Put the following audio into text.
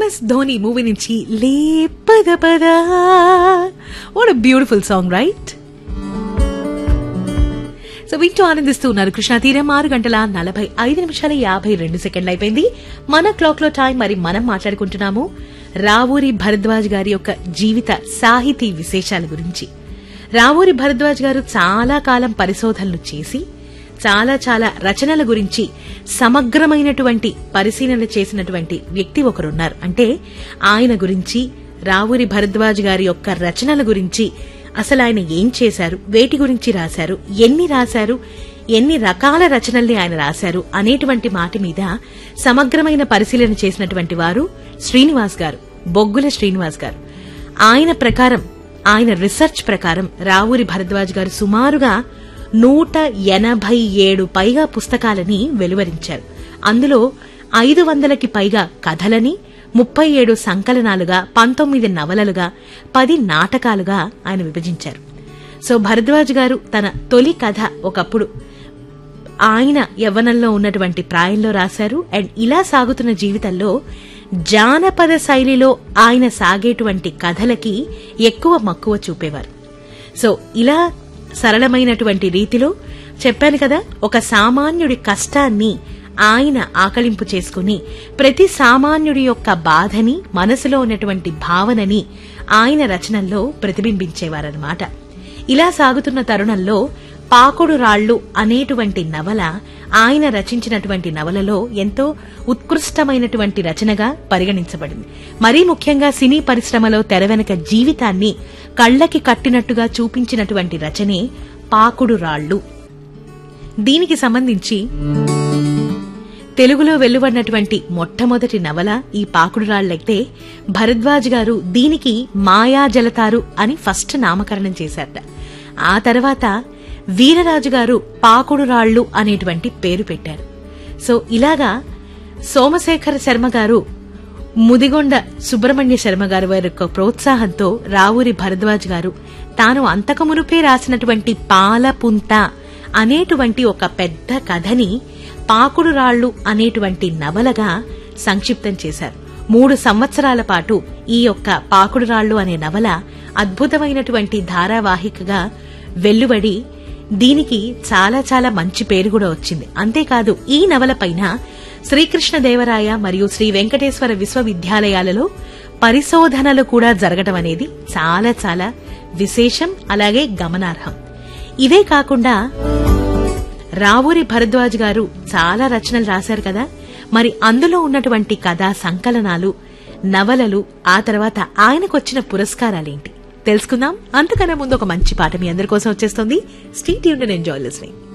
MS Dhoni movie నుంచి లే పద పద what beautiful song right so వింటూ ఆనందిస్తూ ఉన్నారు కృష్ణా తీరం ఆరు గంటల నలభై ఐదు నిమిషాల యాభై రెండు సెకండ్లు అయిపోయింది మన క్లాక్ లో టైం మరి మనం మాట్లాడుకుంటున్నాము రావూరి భరద్వాజ్ గారి యొక్క జీవిత సాహితీ విశేషాల గురించి రావూరి భరద్వాజ్ గారు చాలా కాలం పరిశోధనలు చేసి చాలా చాలా రచనల గురించి సమగ్రమైనటువంటి పరిశీలన చేసినటువంటి వ్యక్తి ఒకరున్నారు అంటే ఆయన గురించి రావూరి భరద్వాజ్ గారి యొక్క రచనల గురించి అసలు ఆయన ఏం చేశారు వేటి గురించి రాశారు ఎన్ని రాశారు ఎన్ని రకాల రచనల్ని ఆయన రాశారు అనేటువంటి మాట మీద సమగ్రమైన పరిశీలన చేసినటువంటి వారు శ్రీనివాస్ గారు బొగ్గుల శ్రీనివాస్ గారు ఆయన ప్రకారం ఆయన రీసెర్చ్ ప్రకారం రావూరి భరద్వాజ్ గారు సుమారుగా నూట ఎనభై ఏడు పైగా పుస్తకాలని వెలువరించారు అందులో ఐదు వందలకి పైగా కథలని ముప్పై ఏడు సంకలనాలుగా పంతొమ్మిది నవలలుగా పది నాటకాలుగా ఆయన విభజించారు సో భరద్వాజ్ గారు తన తొలి కథ ఒకప్పుడు ఆయన యవ్వనంలో ఉన్నటువంటి ప్రాయంలో రాశారు అండ్ ఇలా సాగుతున్న జీవితంలో జానపద శైలిలో ఆయన సాగేటువంటి కథలకి ఎక్కువ మక్కువ చూపేవారు సో ఇలా సరళమైనటువంటి రీతిలో చెప్పాను కదా ఒక సామాన్యుడి కష్టాన్ని ఆయన ఆకలింపు చేసుకుని ప్రతి సామాన్యుడి యొక్క బాధని మనసులో ఉన్నటువంటి భావనని ఆయన రచనల్లో ప్రతిబింబించేవారన్నమాట ఇలా సాగుతున్న తరుణంలో పాకుడు రాళ్లు అనేటువంటి నవల ఆయన రచించినటువంటి నవలలో ఎంతో ఉత్కృష్టమైనటువంటి రచనగా పరిగణించబడింది మరీ ముఖ్యంగా సినీ పరిశ్రమలో తెరవెనక జీవితాన్ని కళ్లకి కట్టినట్టుగా చూపించినటువంటి రచనే పాకుడు రాళ్లు దీనికి సంబంధించి తెలుగులో వెలువడినటువంటి మొట్టమొదటి నవల ఈ పాకుడు రాళ్లైతే భరద్వాజ్ గారు దీనికి మాయాజలతారు అని ఫస్ట్ నామకరణం చేశారట ఆ తర్వాత వీరరాజు గారు పాకుడు రాళ్లు అనేటువంటి పేరు పెట్టారు సో ఇలాగా సోమశేఖర శర్మ గారు ముదిగొండ సుబ్రహ్మణ్య శర్మ గారు వారి యొక్క ప్రోత్సాహంతో రావూరి భరద్వాజ్ గారు తాను అంతకుమునుపే రాసినటువంటి పాలపుంత అనేటువంటి ఒక పెద్ద కథని పాకుడు రాళ్లు అనేటువంటి నవలగా సంక్షిప్తం చేశారు మూడు సంవత్సరాల పాటు ఈ యొక్క పాకుడు రాళ్లు అనే నవల అద్భుతమైనటువంటి ధారావాహికగా వెల్లువడి దీనికి చాలా చాలా మంచి పేరు కూడా వచ్చింది అంతేకాదు ఈ నవల పైన శ్రీకృష్ణదేవరాయ మరియు శ్రీ వెంకటేశ్వర విశ్వవిద్యాలయాలలో పరిశోధనలు కూడా జరగడం అనేది చాలా చాలా విశేషం అలాగే గమనార్హం ఇవే కాకుండా రావూరి భరద్వాజ్ గారు చాలా రచనలు రాశారు కదా మరి అందులో ఉన్నటువంటి కథా సంకలనాలు నవలలు ఆ తర్వాత ఆయనకొచ్చిన పురస్కారాలేంటి తెలుసుకుందాం అంతకన్నా ముందు ఒక మంచి పాట మీ అందరి కోసం వచ్చేస్తుంది స్టీట్ యూన్ ఎంజాయ్ లిస్నింగ్